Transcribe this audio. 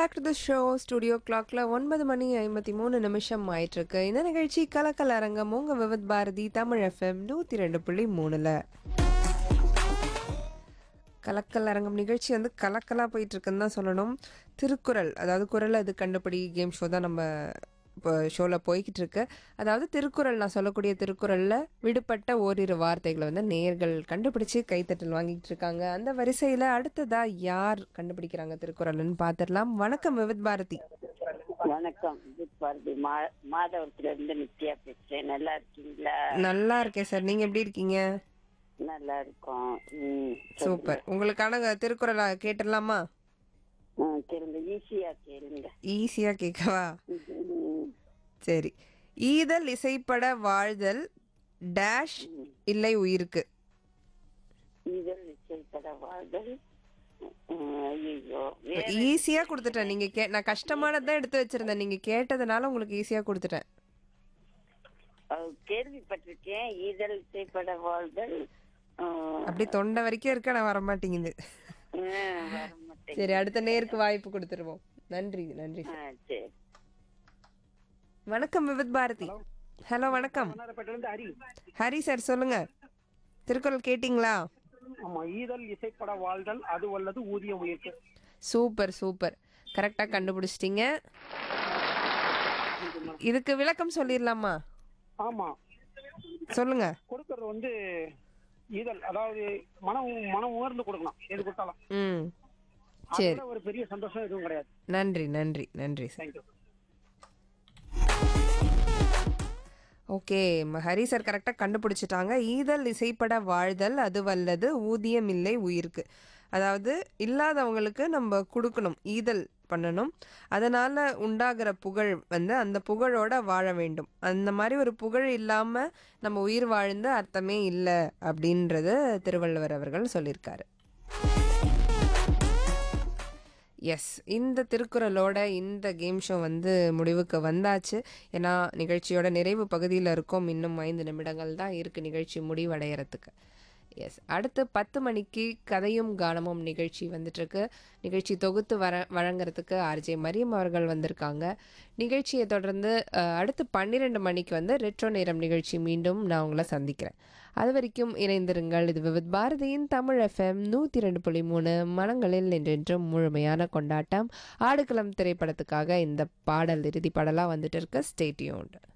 Back to the show studio கிளாக்ல ஒன்பது மணி ஐம்பத்தி மூணு நிமிஷம் ஆயிட்டிருக்கு இந்த நிகழ்ச்சி கலக்கல் அரங்கம் உங்க விவத் பாரதி தமிழ் எஃப்எம் நூற்றி ரெண்டு புள்ளி மூணுல கலக்கல் அரங்கம் நிகழ்ச்சி வந்து கலக்கலாக போயிட்டு இருக்குன்னு தான் சொல்லணும் திருக்குறள் அதாவது குரல் அது கண்டுபிடி கேம் ஷோ தான் நம்ம இப்போ ஷோவில் போய்கிட்டு இருக்கு அதாவது திருக்குறள் நான் சொல்லக்கூடிய திருக்குறளில் விடுபட்ட ஓரிரு வார்த்தைகளை வந்து நேர்கள் கண்டுபிடிச்சு கைத்தட்டல் வாங்கிட்டு இருக்காங்க அந்த வரிசையில் அடுத்ததா யார் கண்டுபிடிக்கிறாங்க திருக்குறள்னு பார்த்துடலாம் வணக்கம் விவித் பாரதி வணக்கம் வித் பாரதி மா மாதவரத்துல இருந்து நித்யா பேசுறேன் நல்லா இருக்கீங்களா நல்லா இருக்கேன் சார் நீங்கள் எப்படி இருக்கீங்க நல்லா இருக்கோம் ம் சூப்பர் உங்களுக்கான திருக்குறளை கேட்டுடலாமா ம், கேளுங்க ஈஸியா கேளுங்க ஈஸியாக கேட்கவா ம், சரி ஈதல் இசைப்பட வாழ்தல் டேஷ் இல்லை உயிருக்கு இதழ் இசைப்பட வாழ்தல் ம், ஐயோ வே- ஈஸியா கொடுத்துட்டேன் நீங்க கே நான் கஷ்டமானதான் எடுத்து வச்சிருந்தேன் நீங்க கேட்டதுனால உங்களுக்கு ஈஸியா கொடுத்துட்டேன் அஹ், கேள்விப்பட்டிருக்கேன் இதழ் இசைப்பட வாழ்தல் ம், அப்படி தொண்டை வரைக்கும் இருக்க நான் வரமாட்டேங்குது ம், வர மாட்டேங்குது. சரி அடுத்த நேருக்கு வாய்ப்பு கொடுத்துருவோம் நன்றி நன்றி ஆ, சரி வணக்கம் விவித் பாரதி ஹலோ வணக்கம் இருந்து ஹரி ஹரி சார் சொல்லுங்க திருக்குறள் கேட்டிங்களா ஆமா ஈதல் இசைப்பட வாழ்தல் அது வல்லது ஊதிய உயிர்க்கு சூப்பர் சூப்பர் கரெக்டா கண்டுபிடிச்சிட்டீங்க இதுக்கு விளக்கம் சொல்லிடலாமா ஆமா சொல்லுங்க கொடுக்கறது வந்து ஈதல் அதாவது மனம் மனம் உணர்ந்து கொடுக்கணும் எது கொடுத்தாலும் ம் சரி அதுல ஒரு பெரிய சந்தோஷம் எதுவும் கிடையாது நன்றி நன்றி நன்றி சார் தேங்க்யூ ஓகே ம- ஹரி சார் கரெக்டாக கண்டுபிடிச்சிட்டாங்க ஈதல் இசைப்பட வாழ்தல் அது வல்லது ஊதியம் இல்லை உயிருக்கு அதாவது இல்லாதவங்களுக்கு நம்ம கொடுக்கணும் ஈதல் பண்ணணும் அதனால் உண்டாகிற புகழ் வந்து அந்த புகழோட வாழ வேண்டும் அந்த மாதிரி ஒரு புகழ் இல்லாமல் நம்ம உயிர் வாழ்ந்த அர்த்தமே இல்லை அப்படின்றத திருவள்ளுவர் அவர்கள் சொல்லியிருக்காரு எஸ் இந்த திருக்குறளோட இந்த கேம் ஷோ வந்து முடிவுக்கு வந்தாச்சு ஏன்னா நிகழ்ச்சியோட நிறைவு பகுதியில் இருக்கோம் இன்னும் ஐந்து நிமிடங்கள் தான் இருக்குது நிகழ்ச்சி முடிவடையறதுக்கு எஸ் அடுத்து பத்து மணிக்கு கதையும் கானமும் நிகழ்ச்சி வந்துட்டுருக்கு நிகழ்ச்சி தொகுத்து வர வழங்குறதுக்கு ஆர்ஜே மரியம் அவர்கள் வந்திருக்காங்க நிகழ்ச்சியை தொடர்ந்து அஹ், அடுத்து பன்னிரெண்டு மணிக்கு வந்து ரெட்ரோ நேரம் நிகழ்ச்சி மீண்டும் நான் உங்களை சந்திக்கிறேன் அது வரைக்கும் இணைந்திருங்கள் இது விவித் பாரதியின் தமிழ் எஃப்எம் நூற்றி ரெண்டு புள்ளி மூணு மனங்களில் என்றென்றும் முழுமையான கொண்டாட்டம் ஆடுகளம் திரைப்படத்துக்காக இந்த பாடல் இறுதி பாடலாக வந்துட்டு இருக்கு ஸ்டேட்யூண்ட்